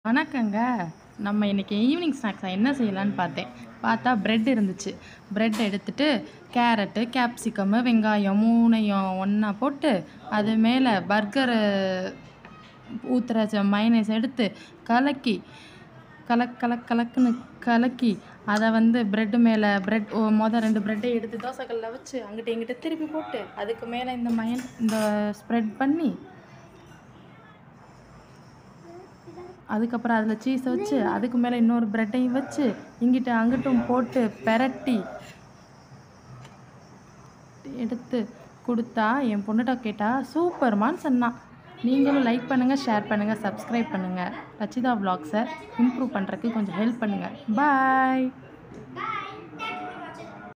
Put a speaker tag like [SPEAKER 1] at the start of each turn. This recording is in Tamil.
[SPEAKER 1] வணக்கங்க நம்ம இன்றைக்கி ஈவினிங் ஸ்நாக்ஸாக என்ன செய்யலான்னு பார்த்தேன் பார்த்தா பிரெட் இருந்துச்சு பிரெட் எடுத்துட்டு கேரட்டு கேப்சிகம்மு வெங்காயம் மூணையும் ஒன்றா போட்டு அது மேலே பர்கரு ஊற்றுற மைனஸ் எடுத்து கலக்கி கலக் கலக் கலக்குன்னு கலக்கி அதை வந்து பிரெட்டு மேலே பிரெட் மொதல் ரெண்டு பிரெட்டை எடுத்து தோசைக்கல்ல வச்சு அங்கிட்ட இங்கிட்ட திருப்பி போட்டு அதுக்கு மேலே இந்த மயன் இந்த ஸ்ப்ரெட் பண்ணி அதுக்கப்புறம் அதில் சீஸை வச்சு அதுக்கு மேலே இன்னொரு ப்ரெட்டையும் வச்சு இங்கிட்ட அங்கிட்டும் போட்டு பெரட்டி எடுத்து கொடுத்தா என் பொண்ணுகிட்ட கேட்டால் சூப்பர்மான்னு சொன்னான் நீங்களும் லைக் பண்ணுங்கள் ஷேர் பண்ணுங்கள் சப்ஸ்கிரைப் பண்ணுங்கள் ரச்சிதா vlogs-அ இம்ப்ரூவ் பண்ணுறதுக்கு கொஞ்சம் ஹெல்ப் பண்ணுங்கள் பாய்